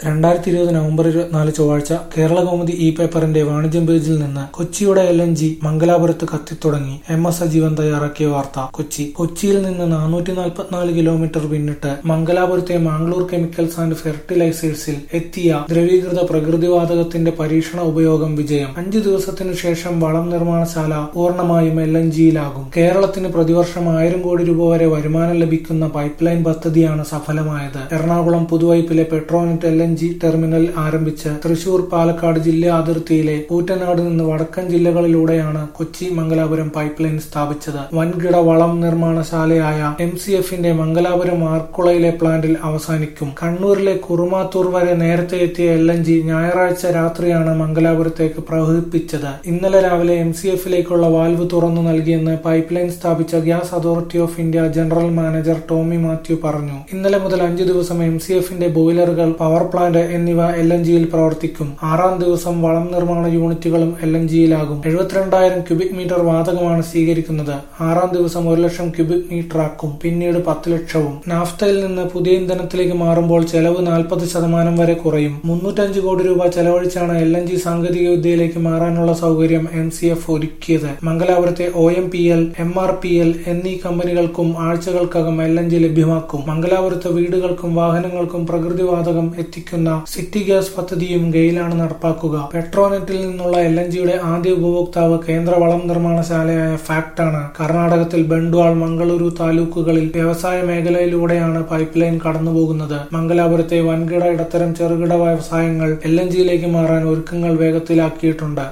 രണ്ടായിരത്തി ഇരുപത് നവംബർ ഇരുപത്തിനാല് ചൊവ്വാഴ്ച കേരളകൗമുദി ഇ പേപ്പറിന്റെ വാണിജ്യം പേജിൽ നിന്ന് കൊച്ചിയുടെ എൽ എൻ ജി മംഗലാപുരത്ത് കത്തിത്തുടങ്ങി എം എസ് സജീവൻ തയ്യാറാക്കിയ വാർത്ത കൊച്ചി കൊച്ചിയിൽ നിന്ന് നാനൂറ്റി നാൽപ്പത്തിനാല് കിലോമീറ്റർ പിന്നിട്ട് മംഗലാപുരത്തെ മാംഗ്ലൂർ കെമിക്കൽസ് ആൻഡ് ഫെർട്ടിലൈസേഴ്സിൽ എത്തിയ ദ്രവീകൃത പ്രകൃതിവാതകത്തിന്റെ പരീക്ഷണ ഉപയോഗം വിജയം അഞ്ചു ദിവസത്തിനു ശേഷം വളം നിർമ്മാണശാല പൂർണ്ണമായും എൽ എൻ ജിയിലാകും കേരളത്തിന് പ്രതിവർഷം ആയിരം കോടി രൂപ വരെ വരുമാനം ലഭിക്കുന്ന പൈപ്പ് ലൈൻ പദ്ധതിയാണ് സഫലമായത് എറണാകുളം പുതുവൈപ്പിലെ Petronet L N G terminal ആരംഭിച്ച് തൃശൂർ പാലക്കാട് ജില്ലാ അതിർത്തിയിലെ കൂറ്റനാട് നിന്ന് വടക്കൻ ജില്ലകളിലൂടെയാണ് കൊച്ചി മംഗലാപുരം പൈപ്പ് ലൈൻ സ്ഥാപിച്ചത് വൻകിട വളം നിർമ്മാണശാലയായ എം സി എഫിന്റെ മംഗലാപുരം ആർക്കുളയിലെ പ്ലാന്റിൽ അവസാനിക്കും കണ്ണൂരിലെ കുറുമാത്തൂർ വരെ നേരത്തെ എത്തിയ എൽ എൻ ജി ഞായറാഴ്ച രാത്രിയാണ് മംഗലാപുരത്തേക്ക് പ്രവഹിപ്പിച്ചത് ഇന്നലെ രാവിലെ എം സി എഫിലേക്കുള്ള വാൽവ് തുറന്നു നൽകിയെന്ന് പൈപ്പ് ലൈൻ സ്ഥാപിച്ച gas authority of India general manager Tomy Mathew പറഞ്ഞു ഇന്നലെ മുതൽ അഞ്ചു ദിവസം എം സി എഫിന്റെ ബോയിലറുകൾ പവർ പ്ലാന്റ് എന്നിവ എൽ എൻ ജിയിൽ പ്രവർത്തിക്കും ആറാം ദിവസം വളം നിർമ്മാണ യൂണിറ്റുകളും എൽ എൻ ജിയിലാകും എഴുപത്തിരണ്ടായിരം ക്യൂബിക് മീറ്റർ വാതകമാണ് സ്വീകരിക്കുന്നത് ആറാം ദിവസം ഒരു ലക്ഷം ക്യൂബിക് മീറ്റർ ആക്കും പിന്നീട് പത്ത് ലക്ഷവും നാഫ്തയിൽ നിന്ന് പുതിയ ഇന്ധനത്തിലേക്ക് മാറുമ്പോൾ ചെലവ് നാൽപ്പത് ശതമാനം വരെ കുറയും മുന്നൂറ്റഞ്ച് കോടി രൂപ ചെലവഴിച്ചാണ് എൽ എൻ ജി സാങ്കേതിക വിദ്യയിലേക്ക് മാറാനുള്ള സൗകര്യം എം സി എഫ് ഒരുക്കിയത് മംഗലാപുരത്തെ O M P L M R P L എന്നീ കമ്പനികൾക്കും ആഴ്ചകൾക്കകം എൽ എൻ ജി ലഭ്യമാക്കും മംഗലാപുരത്തെ വീടുകൾക്കും വാഹനങ്ങൾക്കും പ്രകൃതിവാതകം എത്തിക്കുന്ന സിറ്റി ഗ്യാസ് പദ്ധതിയും ഗെയിലാണ് നടപ്പാക്കുക പെട്രോനെറ്റിൽ നിന്നുള്ള എൽ എൻ ജിയുടെ ആദ്യ ഉപഭോക്താവ് കേന്ദ്ര വളം നിർമ്മാണശാലയായ ഫാക്ടാണ് കർണാടകത്തിൽ ബണ്ട്വാൾ മംഗളൂരു താലൂക്കുകളിൽ വ്യവസായ മേഖലയിലൂടെയാണ് പൈപ്പ് ലൈൻ കടന്നുപോകുന്നത് മംഗലാപുരത്തെ വൻകിട ഇടത്തരം ചെറുകിട വ്യവസായങ്ങൾ എൽ എൻ ജിയിലേക്ക് മാറാൻ ഒരുക്കങ്ങൾ വേഗത്തിലാക്കിയിട്ടുണ്ട്